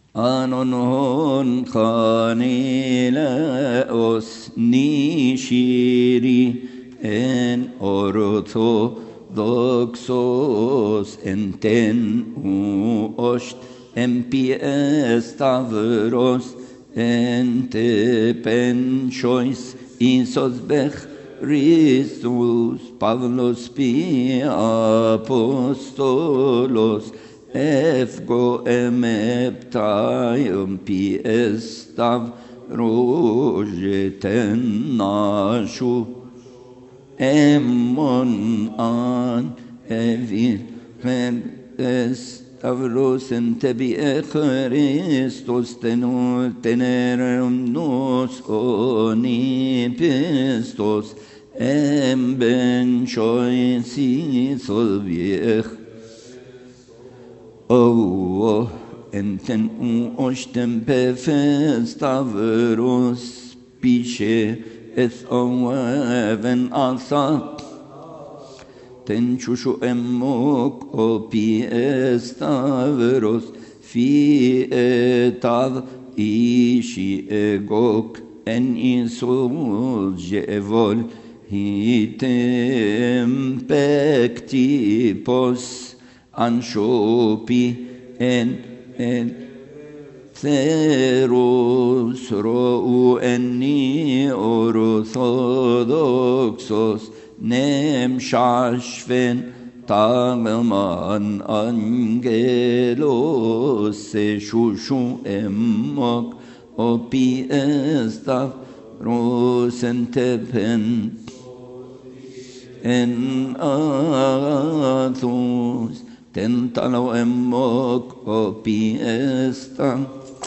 Anon hon kanileos nishiri en orthodoxos enten uost empi estavros ente penchois isos bech Christus Pavlos pi apostolos efgo emeptaium pi estav rojeten nashu emmon an evin Stavros tebi Christus tenor tenerum nos oni pistos em ben choisi solviech Oh, enten u oshtem pefe stavros piche es oven alsat ten chushu emmok opi estavros fi etav ishi egok en isul jevol hitem pectipos anshopi en en Theros rou enni orthodoxos nem shashven Tagman angelos se shushu emmok opi estav rosentepen en athos tentalo emmok opi estav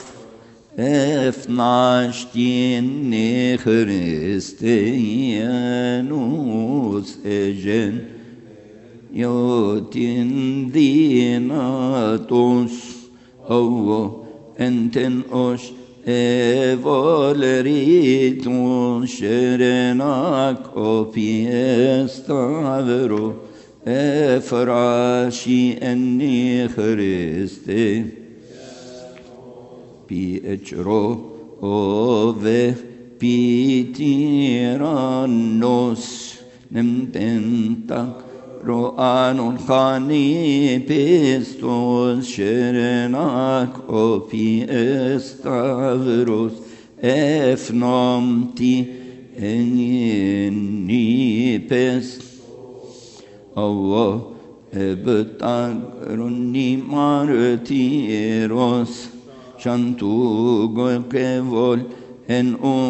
Efnaștin Christianus egen Iotin dinatus Ovo enten oș Evoleritus Sherenac opi estavro Efrashi enni Christe pi echro ove pi tyrannos nemtenta ro anon khani pistos sherenak opi estavros efnomti enni pest Allah ebtagrunni martiros Shantu kevol en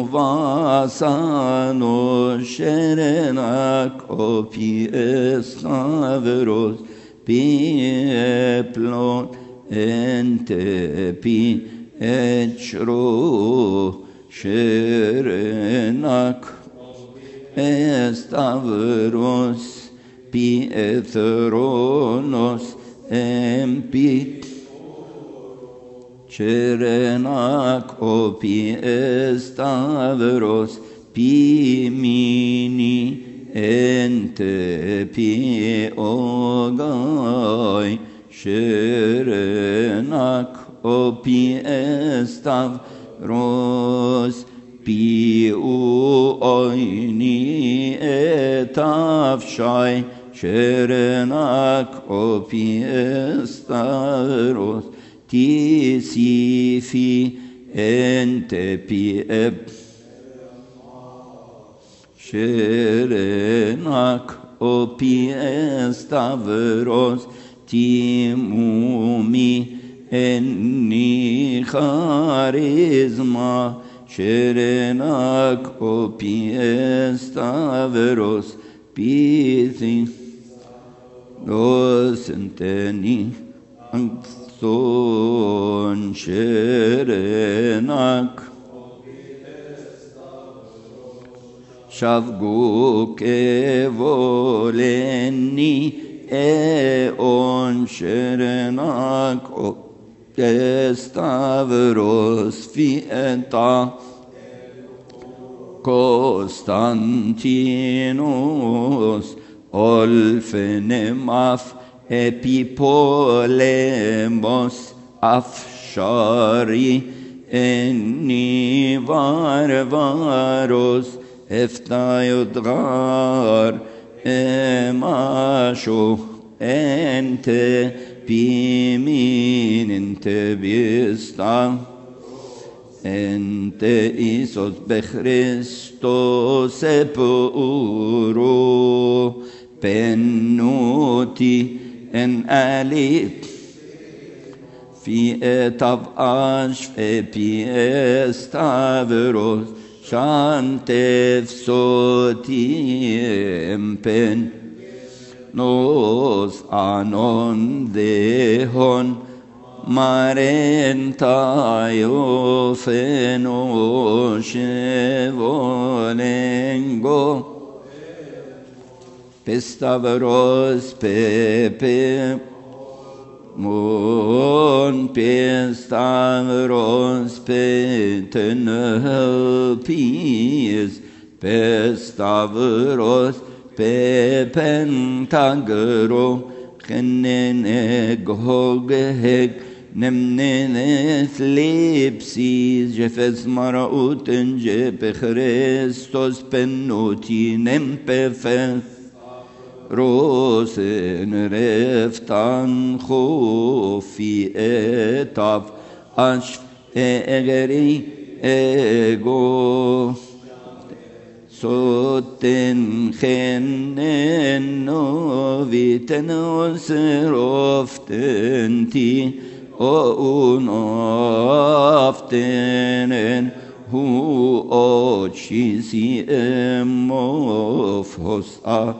uvasano sherenak opi estavros pi eplon ente pi echro sherenak estavros pi ethronos empi Cerenac opi estavros pi mini ente pi ogai Cerenac opi estavros pi uoini etavshai Cerenac opi estavros tisifi ente pieb sherenak opi estavros timumi enni charisma sherenak opi estavros pithi dos enteni son sherenak shavgu kevoleni eon sherenak estavros fieta Constantinos olfenemaf epipolemos af الشر إني بارباروس إفتا يدغار إماشو أنت بيمين أنت بيستا أنت إيسوس بخريستوس بورو بنوتي إن أليت في طبقاش في بيستافروس شانتف صوتي امبن نوس انون دهون marentaio fenocevolengo Pestavros pepe mon pestavros petenelpis pestavros pepentagro خنن جهوجهك نمننث لبسيز جفز مرأوت جب خريستوس بنوتي نمبفث روسن رفتان خوفي اتاف أشف اغري اغو صوتن خنن نوفيتن وسروفتنتي ونافتن هو أوشيسي اموفوس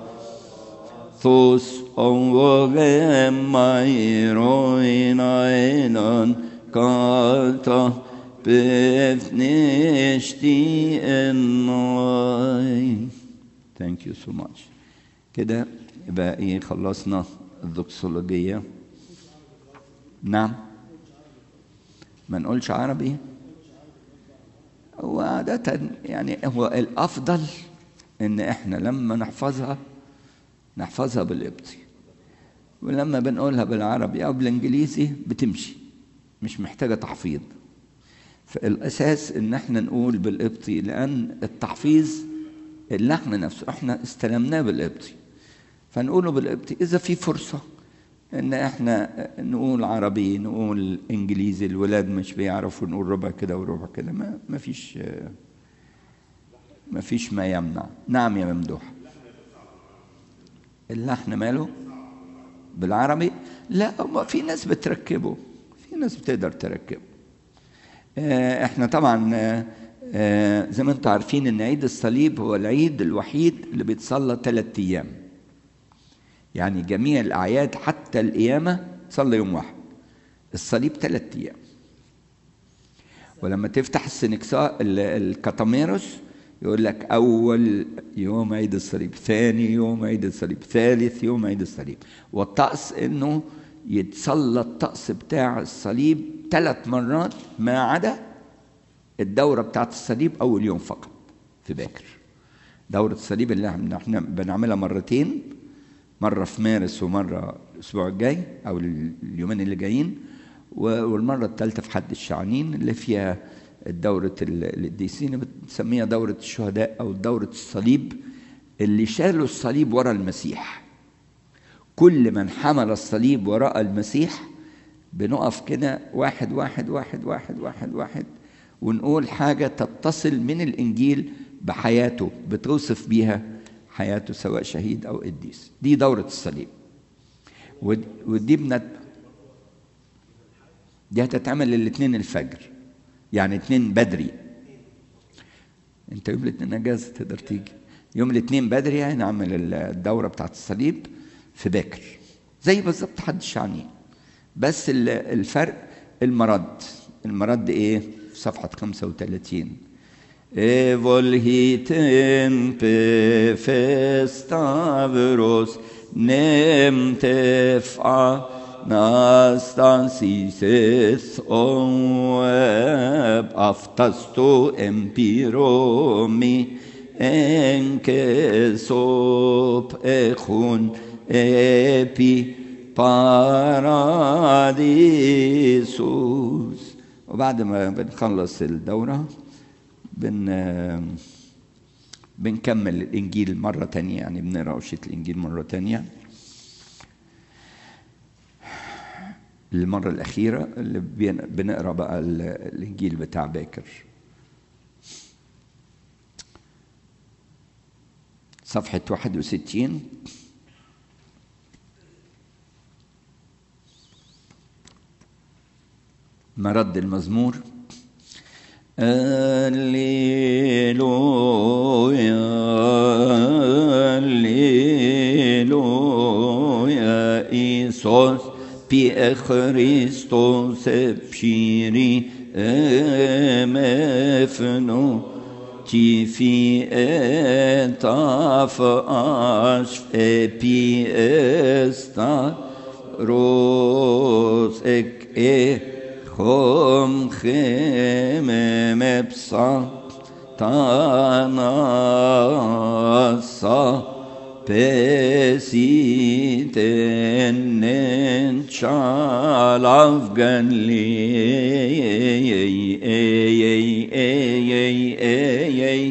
ثوس أوغم مايروين عينان كالتا بفنشتي الناي Thank you so much كده يبقى ايه خلصنا الدوكسولوجية نعم ما نقولش عربي هو عادة يعني هو الأفضل إن إحنا لما نحفظها نحفظها بالقبطي ولما بنقولها بالعربي أو بالإنجليزي بتمشي مش محتاجة تحفيظ فالأساس إن إحنا نقول بالقبطي لأن التحفيظ اللحن نفسه إحنا استلمناه بالقبطي فنقوله بالقبطي إذا في فرصة إن إحنا نقول عربي نقول إنجليزي الولاد مش بيعرفوا نقول ربع كده وربع كده ما ما فيش ما فيش ما يمنع نعم يا ممدوح اللحن ماله بالعربي لا في ناس بتركبه في ناس بتقدر تركبه احنا طبعا زي ما انتم عارفين ان عيد الصليب هو العيد الوحيد اللي بيتصلى ثلاث ايام يعني جميع الاعياد حتى القيامه صلى يوم واحد الصليب ثلاث ايام ولما تفتح السنكسا الكاتاميروس يقول لك اول يوم عيد الصليب ثاني يوم عيد الصليب ثالث يوم عيد الصليب والطقس انه يتصلى الطقس بتاع الصليب ثلاث مرات ما عدا الدورة بتاعت الصليب أول يوم فقط في باكر دورة الصليب اللي احنا بنعملها مرتين مرة في مارس ومرة الأسبوع الجاي أو اليومين اللي جايين والمرة الثالثة في حد الشعانين اللي فيها دورة القديسين بنسميها دورة الشهداء أو دورة الصليب اللي شالوا الصليب ورا المسيح كل من حمل الصليب وراء المسيح بنقف كده واحد واحد واحد واحد واحد واحد ونقول حاجة تتصل من الإنجيل بحياته بتوصف بيها حياته سواء شهيد أو قديس دي دورة الصليب ودي بنت دي هتتعمل الاثنين الفجر يعني اثنين بدري انت يوم الاثنين اجازه تقدر تيجي يوم الاثنين بدري هنعمل الدوره بتاعت الصليب في باكر زي بالظبط حد الشعنين بس الفرق المرد المرد ايه في صفحة 35 Evolhiten pe festavros nem tef'a nastansises oeb aftasto empiromi enke sop echun epi paradisus وبعد ما بنخلص الدورة بن بنكمل الإنجيل مرة تانية يعني بنقرأ وشية الإنجيل مرة تانية المرة الأخيرة اللي بنقرأ بقى الإنجيل بتاع باكر صفحة 61 مرد المزمور هللويا هللويا إيسوس بي خريستوس بشيري مفنو تي في اتاف اشف بي استا روس اك ايه خم خم مبسا تاناسا pesiten çalavgan li ey ey ey ey ey ey ey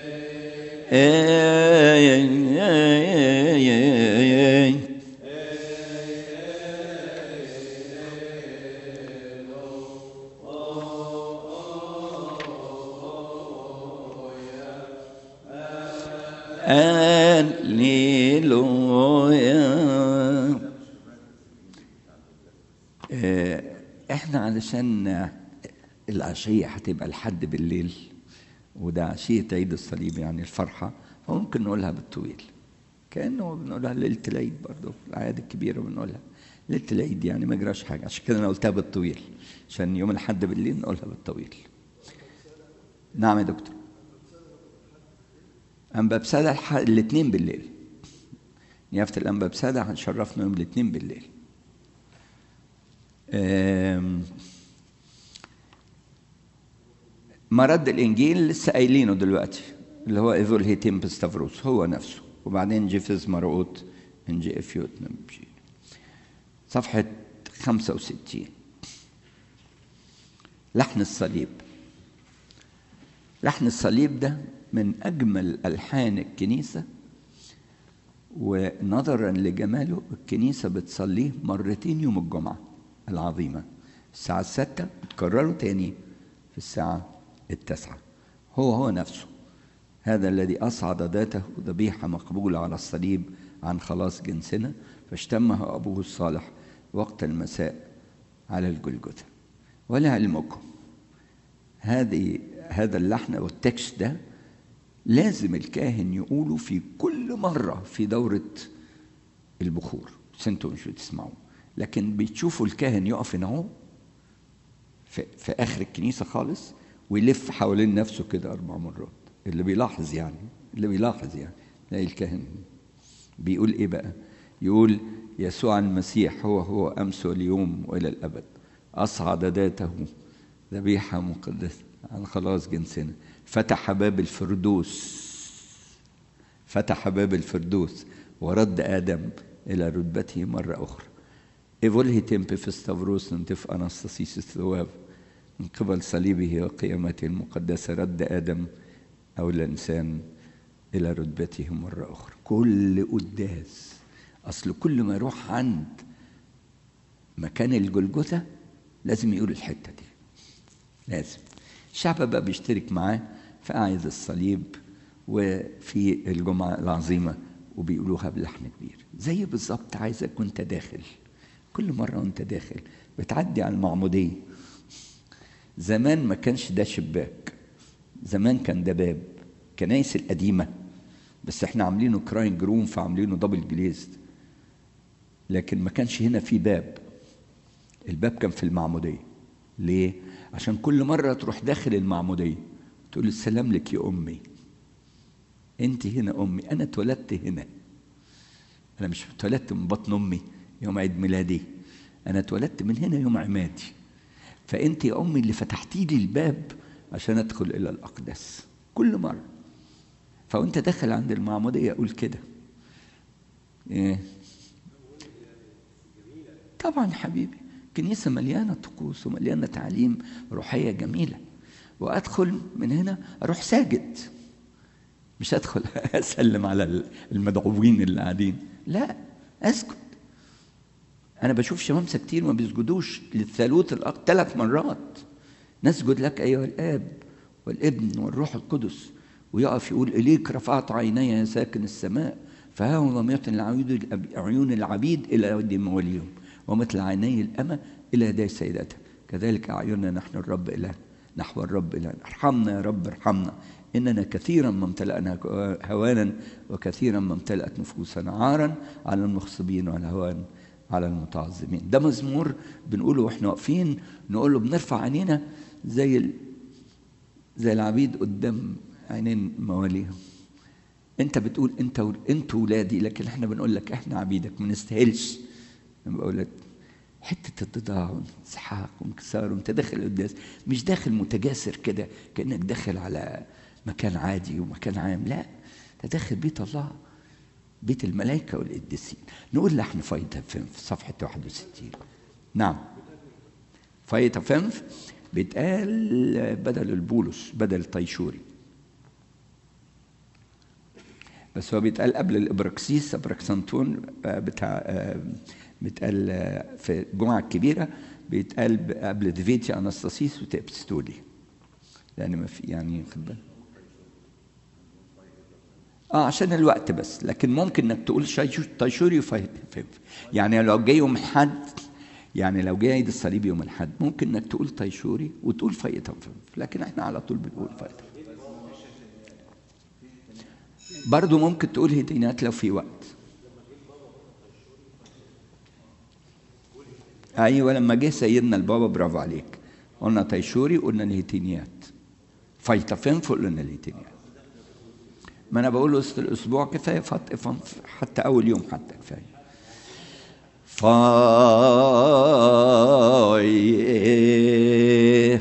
ey ey هللويا احنا علشان العشية هتبقى لحد بالليل وده عشية عيد الصليب يعني الفرحة فممكن نقولها بالطويل كأنه بنقولها ليلة العيد برضه الأعياد الكبيرة بنقولها ليلة العيد يعني ما جراش حاجة عشان كده أنا قلتها بالطويل عشان يوم الحد بالليل نقولها بالطويل نعم يا دكتور أنبا بسادة الاثنين بالليل نيافة الأنبا بسادة هنشرفنا يوم الاثنين بالليل مرد الإنجيل لسه قايلينه دلوقتي اللي هو إيفول هيتيم بستافروس هو نفسه وبعدين جيفز مرقوت من جي إفيوت نمشي صفحة 65 لحن الصليب لحن الصليب ده من أجمل ألحان الكنيسة ونظرا لجماله الكنيسة بتصليه مرتين يوم الجمعة العظيمة الساعة الستة تكرره تاني في الساعة التاسعة هو هو نفسه هذا الذي أصعد ذاته ذبيحة مقبولة على الصليب عن خلاص جنسنا فاشتمه أبوه الصالح وقت المساء على الجلجثة ولعلمكم هذه هذا اللحن والتكست ده لازم الكاهن يقوله في كل مرة في دورة البخور بس انتوا مش بتسمعوا لكن بتشوفوا الكاهن يقف هنا اهو في, في اخر الكنيسة خالص ويلف حوالين نفسه كده اربع مرات اللي بيلاحظ يعني اللي بيلاحظ يعني تلاقي الكاهن بيقول ايه بقى يقول يسوع المسيح هو هو امس واليوم والى الابد اصعد ذاته ذبيحه مقدسه عن خلاص جنسنا فتح باب الفردوس فتح باب الفردوس ورد آدم إلى رتبته مرة أخرى إيفولهي تيمبي في ستافروس ننتف أنستاسيس الثواب من قبل صليبه وقيامته المقدسة رد آدم أو الإنسان إلى رتبته مرة أخرى كل قداس أصل كل ما يروح عند مكان الجلجثة لازم يقول الحتة دي لازم الشعب بقى بيشترك معاه في أعياد الصليب وفي الجمعة العظيمة وبيقولوها بلحن كبير زي بالظبط عايزك وانت داخل كل مرة وانت داخل بتعدي على المعمودية زمان ما كانش ده شباك زمان كان ده باب كنايس القديمة بس احنا عاملينه كراين جروم فعاملينه دبل جليزد لكن ما كانش هنا في باب الباب كان في المعمودية ليه؟ عشان كل مرة تروح داخل المعمودية تقول السلام لك يا أمي أنت هنا أمي أنا اتولدت هنا أنا مش اتولدت من بطن أمي يوم عيد ميلادي أنا اتولدت من هنا يوم عمادي فأنت يا أمي اللي فتحتي لي الباب عشان أدخل إلى الأقداس كل مرة فوأنت داخل عند المعمودية أقول كده إيه طبعا حبيبي الكنيسة مليانة طقوس ومليانة تعليم روحية جميلة وأدخل من هنا أروح ساجد مش أدخل أسلم على المدعوين اللي قاعدين لا أسكت أنا بشوف شمامسة كتير ما بيسجدوش للثالوث الأق ثلاث مرات نسجد لك أيها الآب والابن والروح القدس ويقف يقول إليك رفعت عيني يا ساكن السماء فها هو لم يطن عيون العبيد إلى يد مواليهم ومثل عيني الأمة إلى يدي سيدتها كذلك أعيننا نحن الرب إله نحو الرب إله ارحمنا يا رب ارحمنا إننا كثيرا ما امتلأنا هوانا وكثيرا ما امتلأت نفوسنا عارا على المخصبين والهوان على المتعظمين ده مزمور بنقوله واحنا واقفين نقول له بنرفع عينينا زي ال... زي العبيد قدام عينين مواليهم انت بتقول انت و... انتوا ولادي لكن احنا بنقول لك احنا عبيدك ما نستاهلش بقول لك حته اتضاع وانسحاق وانكسار وانت داخل القداس مش داخل متجاسر كده كانك داخل على مكان عادي ومكان عام لا ده داخل بيت الله بيت الملائكه والقديسين نقول لحن فايته في صفحه 61 نعم فايته فنف بيتقال بدل البولس بدل الطيشوري بس هو بيتقال قبل الابراكسيس ابراكسنتون بتاع بيتقال في الجمعة الكبيرة بيتقال قبل ديفيتي أنستاسيس وتبستولي لأن ما في يعني خد بالك اه عشان الوقت بس لكن ممكن انك تقول طيشوري وفايت يعني لو جاي يوم حد يعني لو جاي عيد الصليب يوم الحد ممكن انك تقول طيشوري وتقول فايتة لكن احنا على طول بنقول فايتة برضه ممكن تقول هدينات لو في وقت ايوه لما جه سيدنا البابا برافو عليك قلنا طيشوري قلنا الهيتينيات فايتا فنف قلنا الهيتينيات ما انا بقول وسط الاسبوع كفايه فط حتى اول يوم حتى كفايه فاي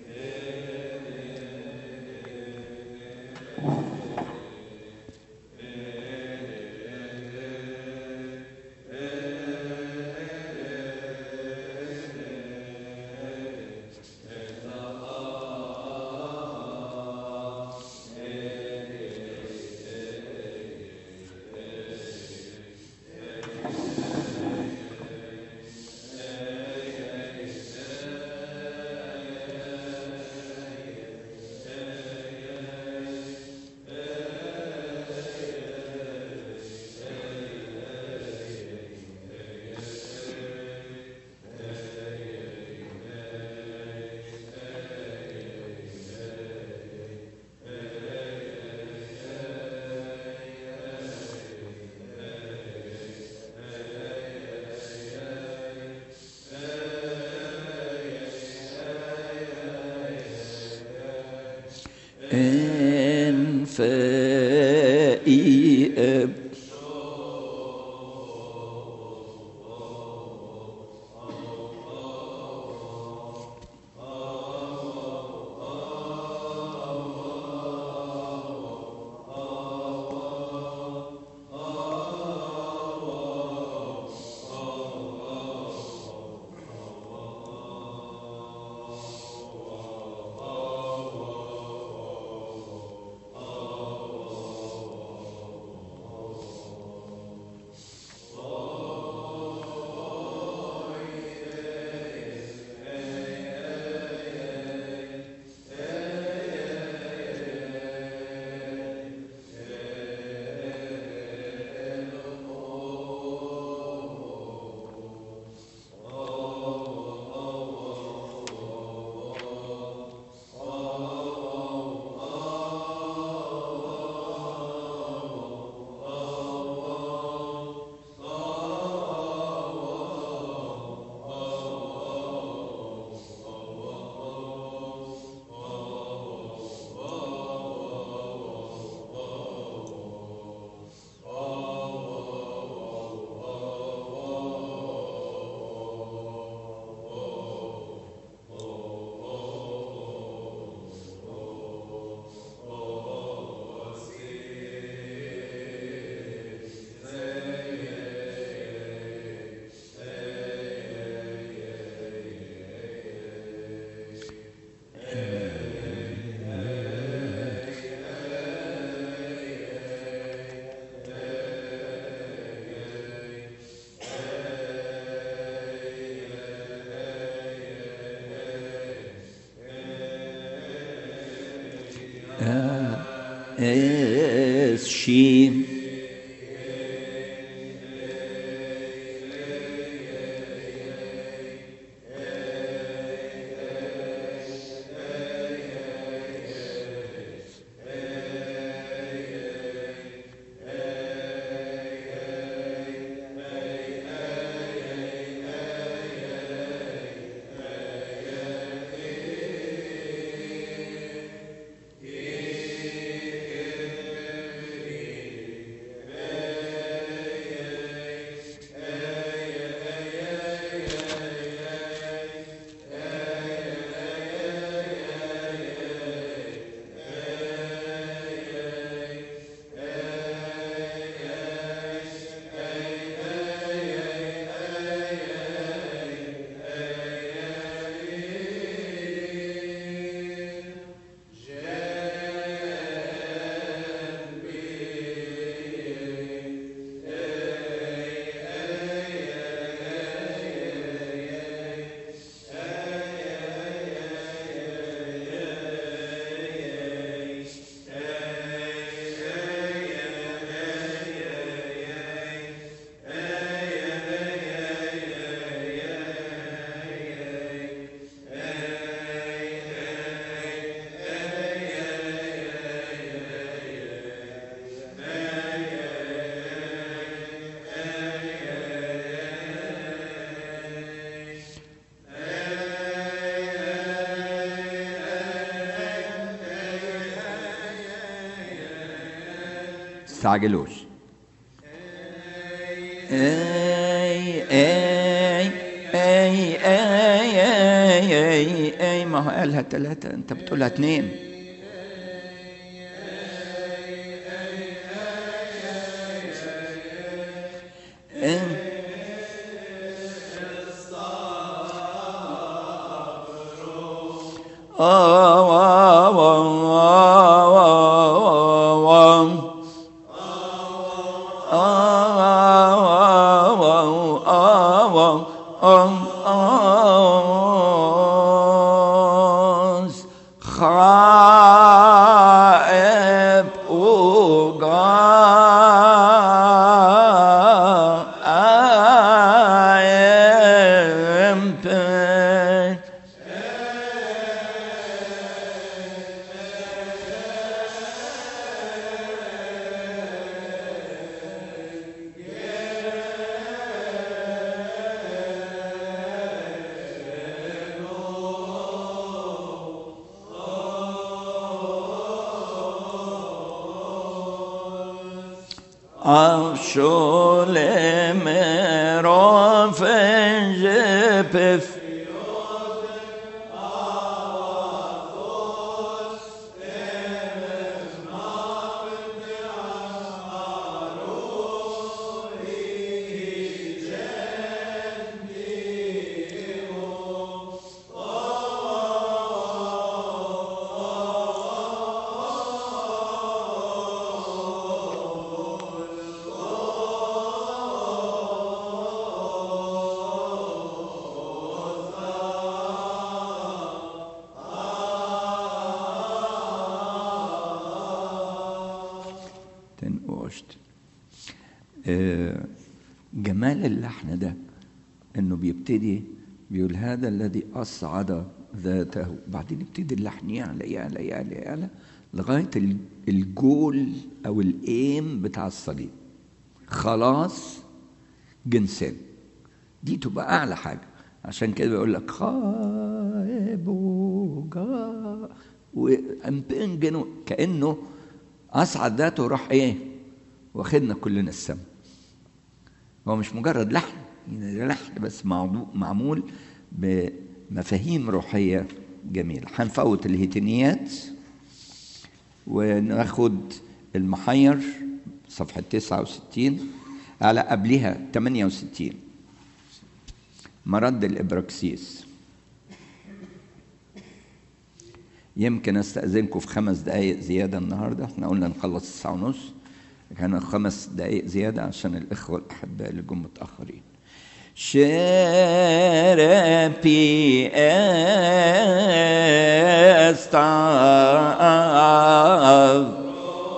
انفائي es she تستعجلوش اي اي اي اي اي اي اي ما هو قالها ثلاثة انت بتقولها اثنين خائب وقائم Avşolem rafence pef تنقشت آه، جمال اللحن ده انه بيبتدي بيقول هذا الذي اصعد ذاته بعدين يبتدي اللحن يعلى يعلى يعلى يعلى لغايه ال- الجول او الايم بتاع الصليب خلاص جنسين دي تبقى اعلى حاجه عشان كده بيقول لك خائب وجا وامبنجن كانه اصعد ذاته وراح ايه واخدنا كلنا السما هو مش مجرد لحن يعني ده لحن بس معمو- معمول بمفاهيم روحيه جميله هنفوت الهيتينيات وناخد المحير صفحة 69 على قبلها 68 مرد الإبراكسيس يمكن استأذنكم في خمس دقايق زيادة النهاردة احنا قلنا نخلص الساعة ونص كان خمس دقايق زيادة عشان الإخوة الأحباء اللي جم متأخرين شربي استعاذ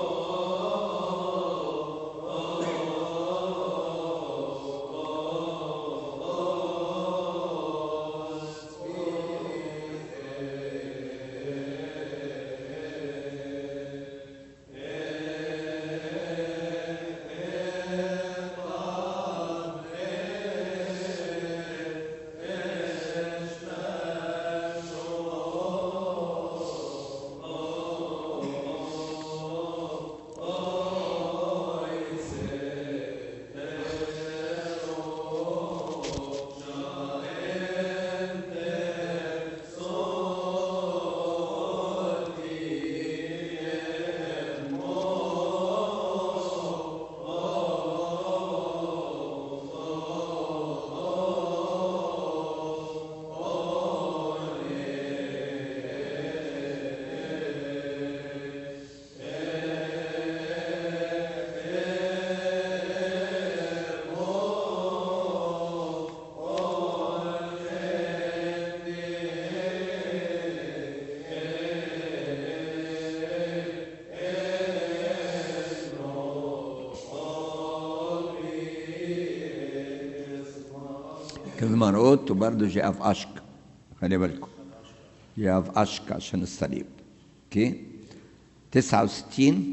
مرقوت وبرضه جاء في اشك خلي بالكم جاء في اشك عشان الصليب اوكي 69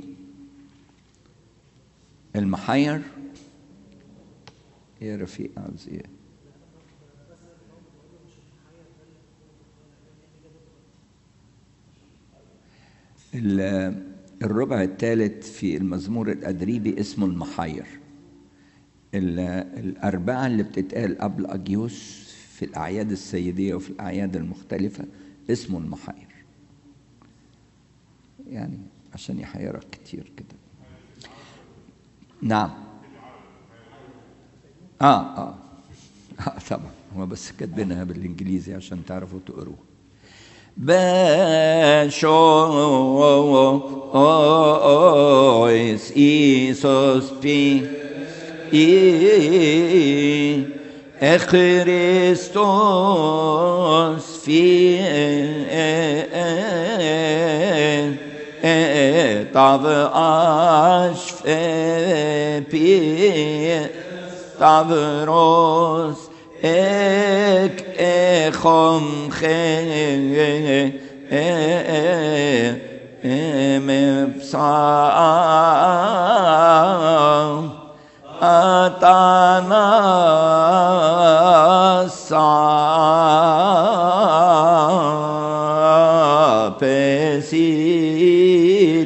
المحير يا رفيق عاوز ايه الربع الثالث في المزمور الأدريبي اسمه المحير الأربعة اللي بتتقال قبل أجيوس في الأعياد السيدية وفي الأعياد المختلفة اسمه المحير يعني عشان يحيرك كتير كده نعم آه آه آه طبعا هو بس كاتبينها بالإنجليزي عشان تعرفوا تقروها Beshois Isos pi i Christos fi tav ashf pi tavros ek echom mepsa atana sa pesit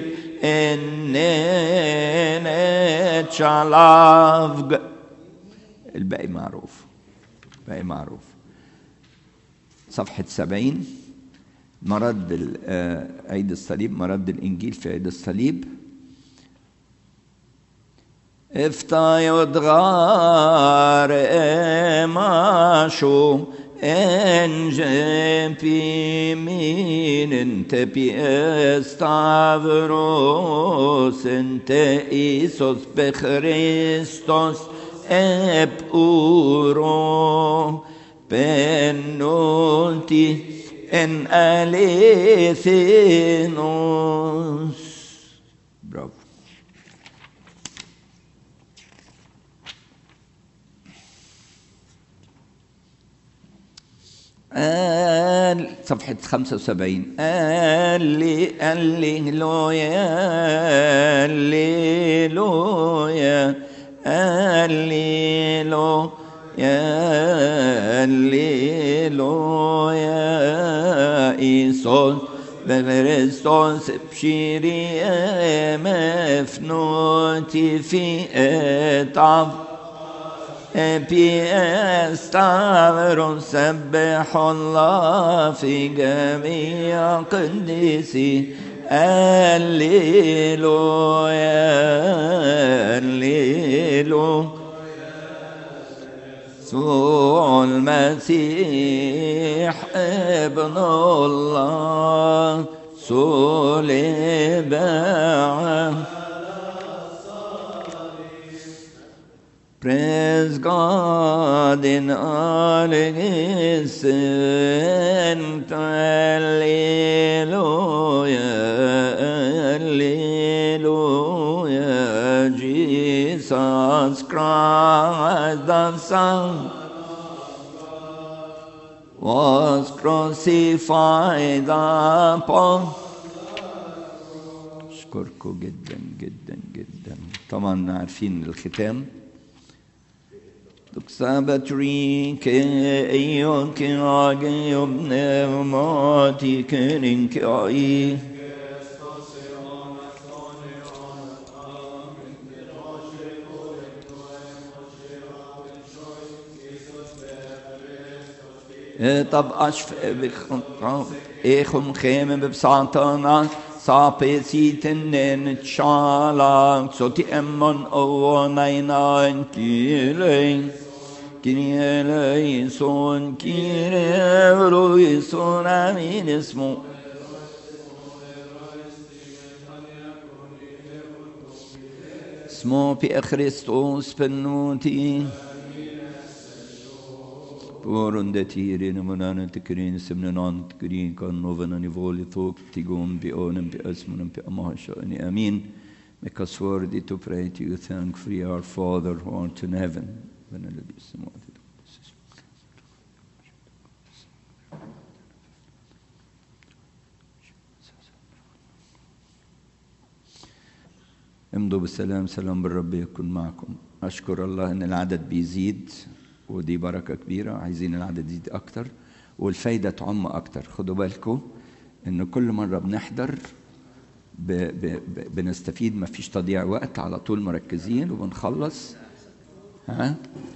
ennene chalavg الباقي معروف باقي معروف صفحة سبعين مرد عيد الصليب مرد الإنجيل في عيد الصليب افتى يدغار ماشو انجم بي مين انت بي استافروس انت ايسوس بخريستوس eb uro penulti en alethinos. Bravo. آل صفحة 75 اللي اللي لويا اللي لويا الليلو يا الليلو يا إيسوس بغرستوس بشيري مفنوتي في اتعب بي استعبر سبح الله في جميع قديسي هللويا هللويا يسوع المسيح ابن الله صلب Praise God in all his saints. Hallelujah. Hallelujah. Jesus Christ the Son was crucified upon أشكركم جدا جدا جدا طبعا عارفين الختام Doksabatri ke eyo ke age obne mati kerin ke ai طب أشف بخطاب إيخم خيم ببساطنا صابي سيتنين تشالا صوتي أمن أو نينا كيلين كيري ليسون كيري رويسون أمين اسمه اسمه في خريستوس بنوتي Porundetirene munanen tikrin simnenan tikrin kan novenan i voli tok tigum bi onen bi asmunen bi amashani amin Make us worthy to pray to you, thankfully, our Father who art in heaven. امضوا بالسلام سلام بالرب يكون معكم أشكر الله إن العدد بيزيد ودي بركة كبيرة عايزين العدد يزيد أكتر والفايدة تعم أكتر خدوا بالكم إن كل مرة بنحضر ب ب ب بنستفيد مفيش تضييع وقت على طول مركزين وبنخلص ها